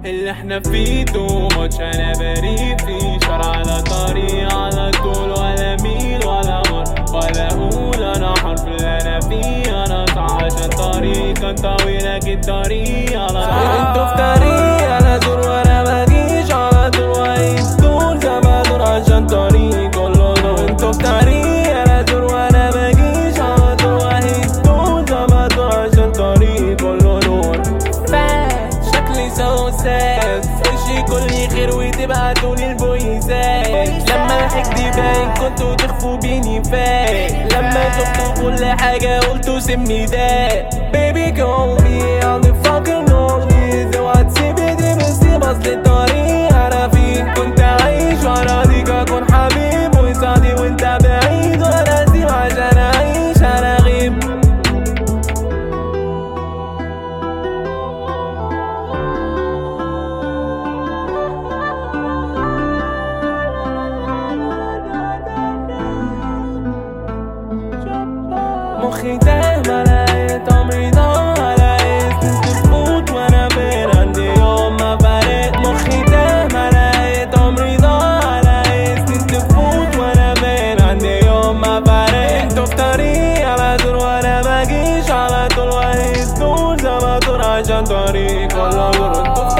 اللي احنا فيه تو ماتش انا بريء فيه شر على طريق على طول ولا ميل ولا مر ولا اقول انا حرف اللي انا فيه انا صح عشان طريق كان طويل اكيد طريق على انتوا في طريق على طول وانا بجيش على طول وعيد طول زي ما دور عشان طريق كله نور انتوا في طريق على طول وانا بجيش على طول وعيد طول زي ما دور عشان طريق كله نور فات شكلي سو ساد وشي كل خير وتبعتولي البويسات لما الحقد باين كنتوا تخفوا بيني فات لما شفتوا كل حاجة قلتوا سمي ده Baby call me on the fucking noise اوعى تسيبي دي مصيبة اصل الطريق انا فيه كنت عايش وراضيك اكون حبيب ويساعدي وانت بعيد وانا اسيب عشان اعيش انا غيب مخي تاه ما لقيت عمري ضاع لقيت كنت تفوت وانا فين عندي يوم ما فرقت مخي تاه ما لقيت عمري ضاع لقيت كنت تفوت وانا فين عندي يوم ما فرقت انتوا في طريق على طول وانا بجيش على طول وهيد طول زي ما طول عشان طريق كله دور انتوا في